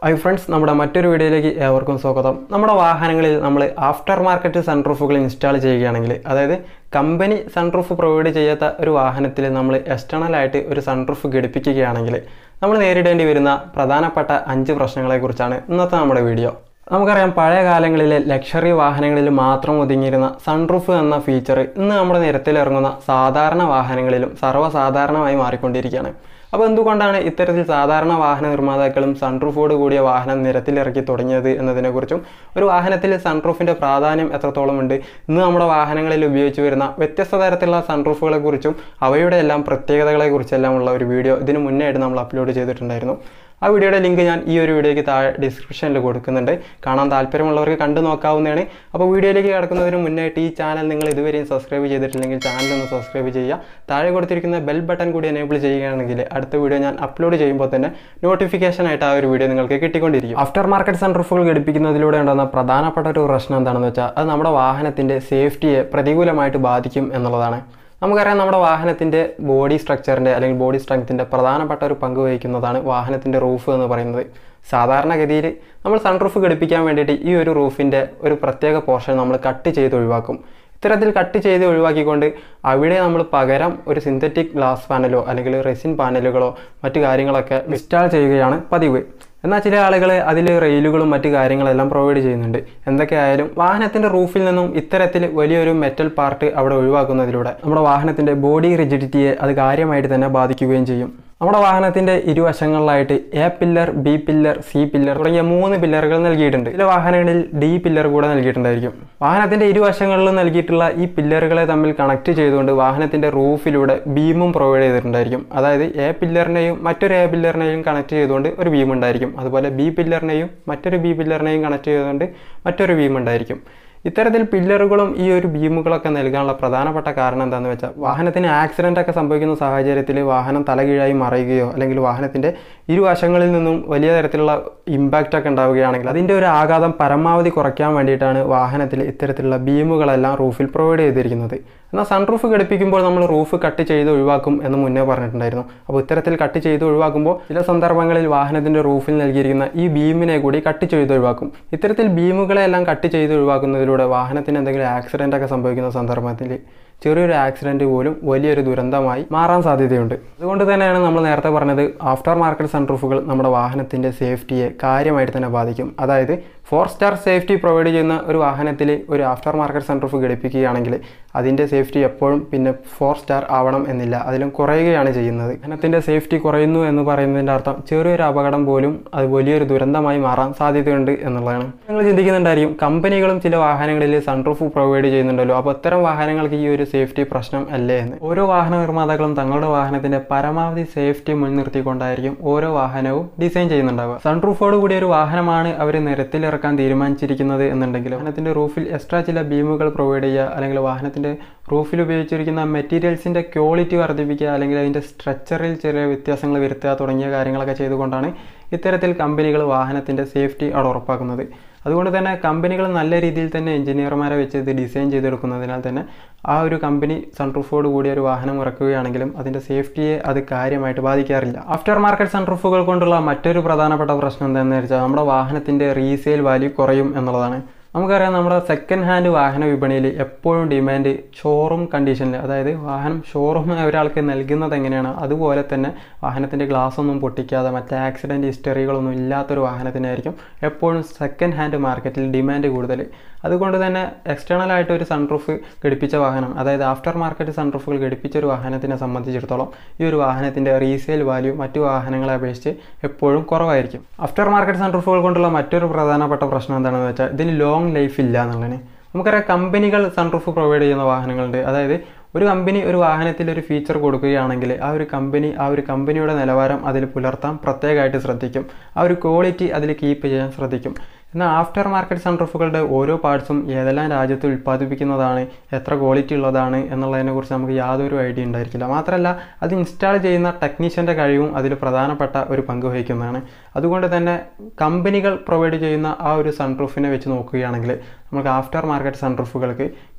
hi friends നമ്മുടെ മറ്റൊരു വീഡിയോയിലേക്ക് ഏവർക്കും സ്വാഗതം നമ്മുടെ വാഹനങ്ങളിൽ നമ്മൾ ആഫ്റ്റർ മാർക്കറ്റ് സൺറൂഫുകൾ ഇൻസ്റ്റാൾ ചെയ്യുകയാണെങ്കിൽ അതായത് കമ്പനി സൺറൂഫ് പ്രൊവൈഡ് ചെയ്യാത്ത ഒരു വാഹനത്തിൽ നമ്മൾ എക്സ്റ്റേണൽ ആയിട്ട് ഒരു സൺറൂഫ് ഘടിപ്പിക്കുകയാണെങ്കിൽ നമ്മൾ നേരിടേണ്ടി വരുന്ന പ്രധാനപ്പെട്ട അഞ്ച് പ്രശ്നങ്ങളെക്കുറിച്ചാണ് ഇന്നത്തെ നമ്മുടെ വീഡിയോ നമുക്കറിയാം പഴയ കാലങ്ങളിലെ ലക്ഷറി വാഹനങ്ങളിൽ മാത്രം ഒതുങ്ങിയിരുന്ന സൺറൂഫ് എന്ന ഫീച്ചർ ഇന്ന് നമ്മുടെ നിരത്തിലിറങ്ങുന്ന സാധാരണ വാഹനങ്ങളിലും സർവ്വസാധാരണമായി മാറിക്കൊണ്ടിരിക്കുകയാണ് അപ്പോൾ എന്തുകൊണ്ടാണ് ഇത്തരത്തിൽ സാധാരണ വാഹന നിർമ്മാതാക്കളും സൺറൂഫോട് കൂടിയ വാഹനം നിരത്തിലിറക്കി തുടങ്ങിയത് എന്നതിനെക്കുറിച്ചും ഒരു വാഹനത്തിൽ സൺറൂഫിൻ്റെ പ്രാധാന്യം എത്രത്തോളം ഉണ്ട് ഇന്ന് നമ്മുടെ വാഹനങ്ങളിൽ ഉപയോഗിച്ച് വരുന്ന വ്യത്യസ്ത തരത്തിലുള്ള സൺറൂഫുകളെക്കുറിച്ചും അവയുടെ എല്ലാം പ്രത്യേകതകളെക്കുറിച്ചെല്ലാം ഉള്ള ഒരു വീഡിയോ ഇതിന് മുന്നേ ആയിട്ട് നമ്മൾ അപ്ലോഡ് ചെയ്തിട്ടുണ്ടായിരുന്നു ആ വീഡിയോയുടെ ലിങ്ക് ഞാൻ ഈ ഒരു വീഡിയോയ്ക്ക് താഴെ ഡിസ്ക്രിപ്ഷനിൽ കൊടുക്കുന്നുണ്ട് കാണാൻ താല്പര്യമുള്ളവർക്ക് കണ്ടു നോക്കാവുന്നതാണ് അപ്പോൾ വീഡിയോയിലേക്ക് കിടക്കുന്നതിന് മുന്നായിട്ട് ഈ ചാനൽ നിങ്ങൾ ഇതുവരെയും സബ്സ്ക്രൈബ് ചെയ്തിട്ടില്ലെങ്കിൽ ചാനൽ ഒന്ന് സബ്സ്ക്രൈബ് ചെയ്യുക താഴെ കൊടുത്തിരിക്കുന്ന ബെൽ ബട്ടൺ കൂടി എനേബിൾ ചെയ്യുകയാണെങ്കിൽ അടുത്ത വീഡിയോ ഞാൻ അപ്ലോഡ് ചെയ്യുമ്പോൾ തന്നെ നോട്ടിഫിക്കേഷൻ ആയിട്ട് ആ ഒരു വീഡിയോ നിങ്ങൾക്ക് കിട്ടിക്കൊണ്ടിരിക്കും ആഫ്റ്റർ മാർക്കറ്റ് സൺറൂഫുകൾ ഘടിപ്പിക്കുന്നതിലൂടെ ഉണ്ടാകുന്ന പ്രധാനപ്പെട്ട ഒരു പ്രശ്നം എന്താണെന്ന് വെച്ചാൽ അത് നമ്മുടെ വാഹനത്തിൻ്റെ സേഫ്റ്റിയെ പ്രതികൂലമായിട്ട് ബാധിക്കും എന്നുള്ളതാണ് നമുക്കറിയാം നമ്മുടെ വാഹനത്തിൻ്റെ ബോഡി സ്ട്രക്ചറിൻ്റെ അല്ലെങ്കിൽ ബോഡി സ്ട്രെങ്ത്തിൻ്റെ പ്രധാനപ്പെട്ട ഒരു പങ്ക് വഹിക്കുന്നതാണ് വാഹനത്തിൻ്റെ റൂഫ് എന്ന് പറയുന്നത് സാധാരണഗതിയിൽ നമ്മൾ സൺറൂഫ് ഘടിപ്പിക്കാൻ വേണ്ടിയിട്ട് ഈ ഒരു റൂഫിൻ്റെ ഒരു പ്രത്യേക പോർഷൻ നമ്മൾ കട്ട് ചെയ്ത് ഒഴിവാക്കും ഇത്തരത്തിൽ കട്ട് ചെയ്ത് ഒഴിവാക്കിക്കൊണ്ട് അവിടെ നമ്മൾ പകരം ഒരു സിന്തറ്റിക് ഗ്ലാസ് പാനലോ അല്ലെങ്കിൽ റെസിൻ പാനലുകളോ മറ്റു കാര്യങ്ങളൊക്കെ ഇൻസ്റ്റാൾ ചെയ്യുകയാണ് പതിവ് എന്നാൽ ചില ആളുകൾ അതിൽ റെയിലുകളും മറ്റു കാര്യങ്ങളെല്ലാം പ്രൊവൈഡ് ചെയ്യുന്നുണ്ട് എന്തൊക്കെയായാലും വാഹനത്തിൻ്റെ റൂഫിൽ നിന്നും ഇത്തരത്തിൽ വലിയൊരു മെറ്റൽ പാർട്ട് അവിടെ ഒഴിവാക്കുന്നതിലൂടെ നമ്മുടെ വാഹനത്തിൻ്റെ ബോഡി റിജിഡിറ്റിയെ അത് കാര്യമായിട്ട് തന്നെ ബാധിക്കുകയും ചെയ്യും നമ്മുടെ വാഹനത്തിന്റെ ഇരുവശങ്ങളിലായിട്ട് A pillar B pillar C pillar തുടങ്ങിയ മൂന്ന് പില്ലറുകൾ നൽകിയിട്ടുണ്ട് ചില വാഹനങ്ങളിൽ ഡി പില്ലർ കൂടെ നൽകിയിട്ടുണ്ടായിരിക്കും വാഹനത്തിന്റെ ഇരുവശങ്ങളിലും നൽകിയിട്ടുള്ള ഈ പില്ലറുകളെ തമ്മിൽ കണക്ട് ചെയ്തുകൊണ്ട് വാഹനത്തിന്റെ റൂഫിലൂടെ ബീമും പ്രൊവൈഡ് ചെയ്തിട്ടുണ്ടായിരിക്കും അതായത് എ പില്ലറിനെയും മറ്റൊരു എ പില്ലറിനെയും കണക്ട് ചെയ്തുകൊണ്ട് ഒരു ബീം ഉണ്ടായിരിക്കും അതുപോലെ ബി പില്ലറിനെയും മറ്റൊരു ബി പില്ലറിനെയും കണക്ട് ചെയ്തുകൊണ്ട് മറ്റൊരു ബീം ഉണ്ടായിരിക്കും ഇത്തരത്തിൽ പില്ലറുകളും ഈ ഒരു ബീമുകളൊക്കെ നൽകാനുള്ള പ്രധാനപ്പെട്ട കാരണം എന്താണെന്ന് വെച്ചാൽ വാഹനത്തിന് ആക്സിഡൻ്റ് ഒക്കെ സംഭവിക്കുന്ന സാഹചര്യത്തിൽ വാഹനം തലകീഴായി മറയുകയോ അല്ലെങ്കിൽ വാഹനത്തിൻ്റെ ഇരുവശങ്ങളിൽ നിന്നും വലിയ തരത്തിലുള്ള ഇമ്പാക്റ്റ് ഒക്കെ ഉണ്ടാവുകയാണെങ്കിൽ അതിൻ്റെ ഒരു ആഘാതം പരമാവധി കുറയ്ക്കാൻ വേണ്ടിയിട്ടാണ് വാഹനത്തിൽ ഇത്തരത്തിലുള്ള ബീമുകളെല്ലാം റൂഫിൽ പ്രൊവൈഡ് ചെയ്തിരിക്കുന്നത് എന്നാൽ സൺറൂഫ് ഘടിപ്പിക്കുമ്പോൾ നമ്മൾ റൂഫ് കട്ട് ചെയ്ത് ഒഴിവാക്കും എന്ന് മുന്നേ പറഞ്ഞിട്ടുണ്ടായിരുന്നു അപ്പോൾ ഇത്തരത്തിൽ കട്ട് ചെയ്ത് ഒഴിവാക്കുമ്പോൾ ചില സന്ദർഭങ്ങളിൽ വാഹനത്തിൻ്റെ റൂഫിൽ നൽകിയിരിക്കുന്ന ഈ ബീമിനെ കൂടി കട്ട് ചെയ്ത് ഒഴിവാക്കും ഇത്തരത്തിൽ ബീമുകളെല്ലാം കട്ട് ചെയ്ത് ഒഴിവാക്കുന്നതിലൂടെ വാഹനത്തിന് എന്തെങ്കിലും ആക്സിഡൻ്റ് ഒക്കെ സംഭവിക്കുന്ന സന്ദർഭത്തിൽ ചെറിയൊരു ആക്സിഡൻറ്റ് പോലും വലിയൊരു ദുരന്തമായി മാറാൻ സാധ്യതയുണ്ട് അതുകൊണ്ട് തന്നെയാണ് നമ്മൾ നേരത്തെ പറഞ്ഞത് ആഫ്റ്റർ മാർക്കറ്റ് സൺറൂഫുകൾ നമ്മുടെ വാഹനത്തിൻ്റെ സേഫ്റ്റിയെ കാര്യമായിട്ട് തന്നെ ബാധിക്കും അതായത് ഫോർ സ്റ്റാർ സേഫ്റ്റി പ്രൊവൈഡ് ചെയ്യുന്ന ഒരു വാഹനത്തിൽ ഒരു ആഫ്റ്റർ മാർക്കറ്റ് സൺറൂഫ് ഘടിപ്പിക്കുകയാണെങ്കിൽ അതിൻ്റെ സേഫ്റ്റി എപ്പോഴും പിന്നെ ഫോർ സ്റ്റാർ ആവണം എന്നില്ല അതിലും കുറയുകയാണ് ചെയ്യുന്നത് വാഹനത്തിൻ്റെ സേഫ്റ്റി കുറയുന്നു എന്ന് പറയുന്നതിൻ്റെ അർത്ഥം ചെറിയൊരു അപകടം പോലും അത് വലിയൊരു ദുരന്തമായി മാറാൻ സാധ്യതയുണ്ട് എന്നുള്ളതാണ് നിങ്ങൾ ചിന്തിക്കുന്നുണ്ടായിരിക്കും കമ്പനികളും ചില വാഹനങ്ങളിൽ സൺറൂഫ് പ്രൊവൈഡ് ചെയ്യുന്നുണ്ടല്ലോ അപ്പോൾ ഇത്തരം വാഹനങ്ങൾക്ക് ഈ ഒരു സേഫ്റ്റി പ്രശ്നം അല്ലേ എന്ന് ഓരോ വാഹന നിർമ്മാതാക്കളും തങ്ങളുടെ വാഹനത്തിന്റെ പരമാവധി സേഫ്റ്റി മുൻനിർത്തിക്കൊണ്ടായിരിക്കും ഓരോ വാഹനവും ഡിസൈൻ ചെയ്യുന്നുണ്ടാവുക സൺറൂഫോട് കൂടിയ ഒരു വാഹനമാണ് അവർ നിരത്തിലിറക്കാൻ തീരുമാനിച്ചിരിക്കുന്നത് എന്നുണ്ടെങ്കിൽ വാഹനത്തിന്റെ റൂഫിൽ എക്സ്ട്രാ ചില ബീമുകൾ പ്രൊവൈഡ് ചെയ്യുക അല്ലെങ്കിൽ വാഹനത്തിന്റെ റൂഫിൽ ഉപയോഗിച്ചിരിക്കുന്ന മെറ്റീരിയൽസിന്റെ ക്വാളിറ്റി വർദ്ധിപ്പിക്കുക അല്ലെങ്കിൽ അതിന്റെ സ്ട്രക്ചറിൽ ചെറിയ വ്യത്യാസങ്ങൾ വരുത്തുക തുടങ്ങിയ കാര്യങ്ങളൊക്കെ ചെയ്തുകൊണ്ടാണ് ഇത്തരത്തിൽ കമ്പനികൾ വാഹനത്തിന്റെ സേഫ്റ്റി അവിടെ ഉറപ്പാക്കുന്നത് അതുകൊണ്ട് തന്നെ കമ്പനികൾ നല്ല രീതിയിൽ തന്നെ എഞ്ചിനീയർമാരെ വെച്ച് ഇത് ഡിസൈൻ ചെയ്തെടുക്കുന്നതിനാൽ തന്നെ ആ ഒരു കമ്പനി സൺറൂഫോട് കൂടിയ ഒരു വാഹനം ഇറക്കുകയാണെങ്കിലും അതിൻ്റെ സേഫ്റ്റിയെ അത് കാര്യമായിട്ട് ബാധിക്കാറില്ല ആഫ്റ്റർ മാർക്കറ്റ് സൺറൂഫുകൾ കൊണ്ടുള്ള മറ്റൊരു പ്രധാനപ്പെട്ട പ്രശ്നം എന്താണെന്ന് വെച്ചാൽ നമ്മുടെ വാഹനത്തിൻ്റെ റീസെയിൽ വാല്യൂ കുറയും എന്നുള്ളതാണ് നമുക്കറിയാം നമ്മുടെ സെക്കൻഡ് ഹാൻഡ് വാഹന വിപണിയിൽ എപ്പോഴും ഡിമാൻഡ് ഷോറൂം കണ്ടീഷനിൽ അതായത് വാഹനം ഷോറൂം ഒരാൾക്ക് നൽകുന്നത് എങ്ങനെയാണ് അതുപോലെ തന്നെ വാഹനത്തിൻ്റെ ഗ്ലാസ് ഒന്നും പൊട്ടിക്കാതെ മറ്റേ ആക്സിഡൻറ്റ് ഹിസ്റ്ററികളൊന്നും ഇല്ലാത്തൊരു വാഹനത്തിനായിരിക്കും എപ്പോഴും സെക്കൻഡ് ഹാൻഡ് മാർക്കറ്റിൽ ഡിമാൻഡ് കൂടുതൽ അതുകൊണ്ട് തന്നെ എക്സ്റ്റേണൽ ആയിട്ട് ഒരു സൺറൂഫ് ഘടിപ്പിച്ച വാഹനം അതായത് ആഫ്റ്റർ മാർക്കറ്റ് സൺറൂഫുകൾ ഘടിപ്പിച്ച ഒരു വാഹനത്തിനെ സംബന്ധിച്ചിടത്തോളം ഈ ഒരു വാഹനത്തിൻ്റെ റീസെയിൽ വാല്യൂ മറ്റു വാഹനങ്ങളെ അപേക്ഷിച്ച് എപ്പോഴും കുറവായിരിക്കും ആഫ്റ്റർ മാർക്കറ്റ് സൺറൂഫുകൾ കൊണ്ടുള്ള മറ്റൊരു പ്രധാനപ്പെട്ട പ്രശ്നം എന്താണെന്ന് വെച്ചാൽ ഇതിന് ലോങ് ലൈഫ് ഇല്ല എന്നുള്ളതാണ് നമുക്കറിയാം കമ്പനികൾ സൺറൂഫ് പ്രൊവൈഡ് ചെയ്യുന്ന വാഹനങ്ങളുണ്ട് അതായത് ഒരു കമ്പനി ഒരു വാഹനത്തിൽ ഒരു ഫീച്ചർ കൊടുക്കുകയാണെങ്കിൽ ആ ഒരു കമ്പനി ആ ഒരു കമ്പനിയുടെ നിലവാരം അതിൽ പുലർത്താൻ പ്രത്യേകമായിട്ട് ശ്രദ്ധിക്കും ആ ഒരു ക്വാളിറ്റി അതിൽ കീപ്പ് ചെയ്യാൻ ശ്രദ്ധിക്കും എന്നാൽ ആഫ്റ്റർ മാർക്കറ്റ് സൺറൂഫുകളുടെ ഓരോ പാർട്സും ഏതെല്ലാം രാജ്യത്ത് ഉൽപ്പാദിപ്പിക്കുന്നതാണ് എത്ര ക്വാളിറ്റി ഉള്ളതാണ് എന്നുള്ളതിനെക്കുറിച്ച് നമുക്ക് യാതൊരു ഐഡിയ ഉണ്ടായിരിക്കില്ല മാത്രമല്ല അത് ഇൻസ്റ്റാൾ ചെയ്യുന്ന ടെക്നീഷ്യൻ്റെ കഴിവും അതിൽ പ്രധാനപ്പെട്ട ഒരു പങ്ക് വഹിക്കുന്നതാണ് അതുകൊണ്ട് തന്നെ കമ്പനികൾ പ്രൊവൈഡ് ചെയ്യുന്ന ആ ഒരു സൺറൂഫിനെ വെച്ച് നോക്കുകയാണെങ്കിൽ നമുക്ക് ആഫ്റ്റർ മാർക്കറ്റ് സൺറൂഫുകൾക്ക്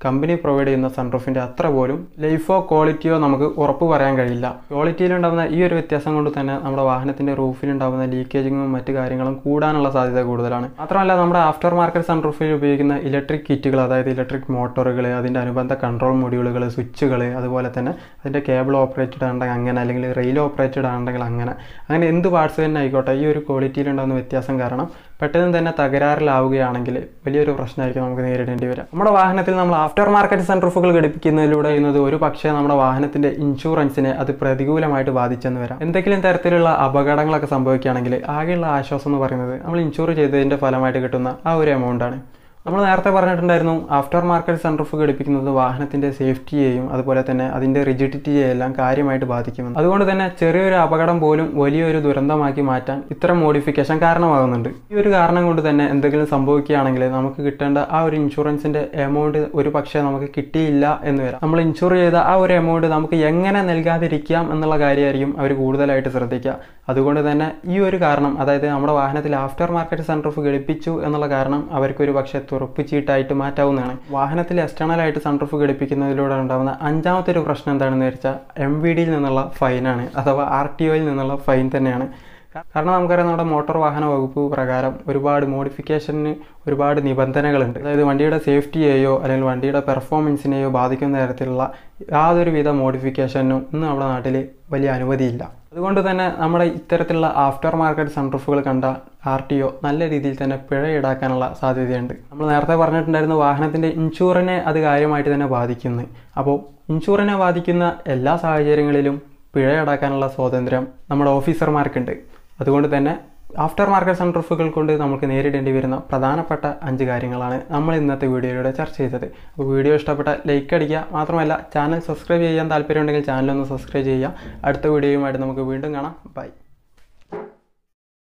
കമ്പനി പ്രൊവൈഡ് ചെയ്യുന്ന സൺറൂഫിൻ്റെ അത്ര പോലും ലൈഫോ ക്വാളിറ്റിയോ നമുക്ക് ഉറപ്പ് പറയാൻ കഴിയില്ല ക്വാളിറ്റിയിലുണ്ടാകുന്ന ഈ ഒരു വ്യത്യാസം കൊണ്ട് തന്നെ നമ്മുടെ വാഹനത്തിൻ്റെ റൂഫിലുണ്ടാകുന്ന ലീക്കേജിങ്ങും മറ്റു കാര്യങ്ങളും കൂടാനുള്ള സാധ്യത കൂടുതലാണ് മാത്രമല്ല നമ്മുടെ ആഫ്റ്റർ മാർക്കറ്റ് സൺറൂഫിൽ ഉപയോഗിക്കുന്ന ഇലക്ട്രിക് കിറ്റുകൾ അതായത് ഇലക്ട്രിക് മോട്ടോറുകൾ അതിൻ്റെ അനുബന്ധ കൺട്രോൾ മൊഡ്യൂളുകൾ സ്വിച്ചുകൾ അതുപോലെ തന്നെ അതിൻ്റെ കേബിൾ ഓപ്പറേറ്റഡ് ആണെങ്കിൽ അങ്ങനെ അല്ലെങ്കിൽ റെയിൽ ഓപ്പറേറ്റഡ് ആണെങ്കിൽ അങ്ങനെ അങ്ങനെ എന്ത് പാർട്സ് തന്നെ ആയിക്കോട്ടെ ഈ ഒരു ക്വാളിറ്റിയിലുണ്ടാകുന്ന വ്യത്യാസം കാരണം പെട്ടെന്ന് തന്നെ തകരാറിലാവുകയാണെങ്കിൽ വലിയൊരു പ്രശ്നമായിരിക്കും നമുക്ക് നേരിടേണ്ടി വരിക നമ്മുടെ വാഹനത്തിൽ നമ്മൾ ആഫ്റ്റർ മാർക്കറ്റ് സൺറൂഫുകൾ ഘടിപ്പിക്കുന്നതിലൂടെ ചെയ്യുന്നത് ഒരു പക്ഷേ നമ്മുടെ വാഹനത്തിന്റെ ഇൻഷുറൻസിനെ അത് പ്രതികൂലമായിട്ട് ബാധിച്ചെന്ന് വരാം എന്തെങ്കിലും തരത്തിലുള്ള അപകടങ്ങളൊക്കെ സംഭവിക്കുകയാണെങ്കിൽ ആകെയുള്ള ആശ്വാസം എന്ന് പറയുന്നത് നമ്മൾ ഇൻഷുർ ചെയ്തതിന്റെ ഫലമായിട്ട് കിട്ടുന്ന ആ ഒരു എമൗണ്ട് ആണ് നമ്മൾ നേരത്തെ പറഞ്ഞിട്ടുണ്ടായിരുന്നു ആഫ്റ്റർ മാർക്കറ്റ് സൺറൂഫ് ഘടിപ്പിക്കുന്നത് വാഹനത്തിന്റെ സേഫ്റ്റിയെയും അതുപോലെ തന്നെ അതിന്റെ റിജിഡിറ്റിയെയും എല്ലാം കാര്യമായിട്ട് ബാധിക്കുമെന്ന് അതുകൊണ്ട് തന്നെ ചെറിയൊരു അപകടം പോലും വലിയൊരു ദുരന്തമാക്കി മാറ്റാൻ ഇത്തരം മോഡിഫിക്കേഷൻ കാരണമാകുന്നുണ്ട് ഈ ഒരു കാരണം കൊണ്ട് തന്നെ എന്തെങ്കിലും സംഭവിക്കുകയാണെങ്കിൽ നമുക്ക് കിട്ടേണ്ട ആ ഒരു ഇൻഷുറൻസിന്റെ എമൗണ്ട് ഒരു പക്ഷേ നമുക്ക് കിട്ടിയില്ല എന്ന് വരാം നമ്മൾ ഇൻഷുർ ചെയ്ത ആ ഒരു എമൗണ്ട് നമുക്ക് എങ്ങനെ നൽകാതിരിക്കാം എന്നുള്ള കാര്യമായിരിക്കും അവർ കൂടുതലായിട്ട് ശ്രദ്ധിക്കുക അതുകൊണ്ട് തന്നെ ഈ ഒരു കാരണം അതായത് നമ്മുടെ വാഹനത്തിൽ ആഫ്റ്റർ മാർക്കറ്റ് സൺറൂഫ് ഘടിപ്പിച്ചു എന്നുള്ള കാരണം അവർക്കൊരു പക്ഷേ തുറപ്പ് ചീട്ടായിട്ട് മാറ്റാവുന്നതാണ് വാഹനത്തിൽ എക്സ്റ്റേണൽ ആയിട്ട് സൺറൂഫ് ഘടിപ്പിക്കുന്നതിലൂടെ ഉണ്ടാകുന്ന അഞ്ചാമത്തെ ഒരു പ്രശ്നം എന്താണെന്ന് വെച്ചാൽ എം വി ഡിയിൽ നിന്നുള്ള ഫൈനാണ് അഥവാ ആർ ടി ഒയിൽ നിന്നുള്ള ഫൈൻ തന്നെയാണ് കാരണം നമുക്കറിയാം നമ്മുടെ മോട്ടോർ വാഹന വകുപ്പ് പ്രകാരം ഒരുപാട് മോഡിഫിക്കേഷന് ഒരുപാട് നിബന്ധനകളുണ്ട് അതായത് വണ്ടിയുടെ സേഫ്റ്റിയെയോ അല്ലെങ്കിൽ വണ്ടിയുടെ പെർഫോമൻസിനെയോ ബാധിക്കുന്ന തരത്തിലുള്ള യാതൊരുവിധ മോഡിഫിക്കേഷനും ഇന്ന് നമ്മുടെ നാട്ടിൽ വലിയ അനുമതിയില്ല അതുകൊണ്ട് തന്നെ നമ്മുടെ ഇത്തരത്തിലുള്ള ആഫ്റ്റർ മാർക്കറ്റ് സൺറൂഫുകൾ കണ്ട ആർ ടി ഒ നല്ല രീതിയിൽ തന്നെ പിഴ ഈടാക്കാനുള്ള സാധ്യതയുണ്ട് നമ്മൾ നേരത്തെ പറഞ്ഞിട്ടുണ്ടായിരുന്നു വാഹനത്തിൻ്റെ ഇൻഷൂറിനെ അത് കാര്യമായിട്ട് തന്നെ ബാധിക്കുന്നു അപ്പോൾ ഇൻഷൂറിനെ ബാധിക്കുന്ന എല്ലാ സാഹചര്യങ്ങളിലും പിഴ ഈടാക്കാനുള്ള സ്വാതന്ത്ര്യം നമ്മുടെ ഓഫീസർമാർക്കുണ്ട് അതുകൊണ്ട് തന്നെ ആഫ്റ്റർ മാർക്കറ്റ് സൺറൂഫുകൾ കൊണ്ട് നമുക്ക് നേരിടേണ്ടി വരുന്ന പ്രധാനപ്പെട്ട അഞ്ച് കാര്യങ്ങളാണ് നമ്മൾ ഇന്നത്തെ വീഡിയോയിലൂടെ ചർച്ച ചെയ്തത് അപ്പോൾ വീഡിയോ ഇഷ്ടപ്പെട്ട ലൈക്ക് അടിക്കുക മാത്രമല്ല ചാനൽ സബ്സ്ക്രൈബ് ചെയ്യാൻ താല്പര്യമുണ്ടെങ്കിൽ ചാനൽ ഒന്ന് സബ്സ്ക്രൈബ് ചെയ്യുക അടുത്ത വീഡിയോയുമായിട്ട് നമുക്ക് വീണ്ടും കാണാം ബൈ